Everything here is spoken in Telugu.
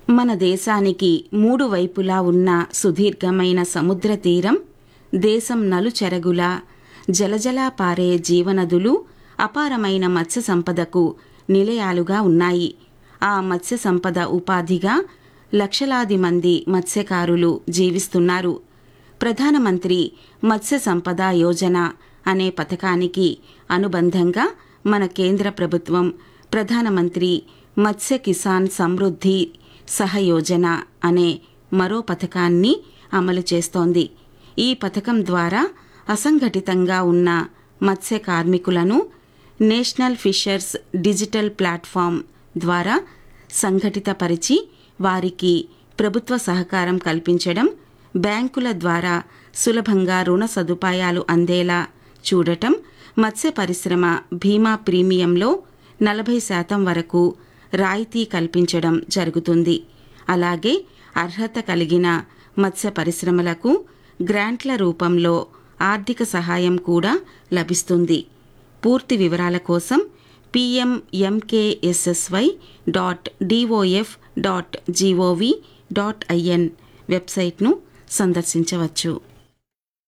మన దేశానికి మూడు వైపులా ఉన్న సుదీర్ఘమైన సముద్ర తీరం దేశం నలుచెరగులా జలజలా పారే జీవనదులు అపారమైన మత్స్య సంపదకు నిలయాలుగా ఉన్నాయి ఆ మత్స్య సంపద ఉపాధిగా లక్షలాది మంది మత్స్యకారులు జీవిస్తున్నారు ప్రధానమంత్రి మత్స్య సంపద యోజన అనే పథకానికి అనుబంధంగా మన కేంద్ర ప్రభుత్వం ప్రధానమంత్రి మత్స్య కిసాన్ సమృద్ధి సహయోజన అనే మరో పథకాన్ని అమలు చేస్తోంది ఈ పథకం ద్వారా అసంఘటితంగా ఉన్న మత్స్య కార్మికులను నేషనల్ ఫిషర్స్ డిజిటల్ ప్లాట్ఫామ్ ద్వారా సంఘటితపరిచి వారికి ప్రభుత్వ సహకారం కల్పించడం బ్యాంకుల ద్వారా సులభంగా రుణ సదుపాయాలు అందేలా చూడటం మత్స్య పరిశ్రమ బీమా ప్రీమియంలో నలభై శాతం వరకు రాయితీ కల్పించడం జరుగుతుంది అలాగే అర్హత కలిగిన మత్స్య పరిశ్రమలకు గ్రాంట్ల రూపంలో ఆర్థిక సహాయం కూడా లభిస్తుంది పూర్తి వివరాల కోసం PMMKSSY dot DOF dot GOV dot IN వెబ్సైట్ను సందర్శించవచ్చు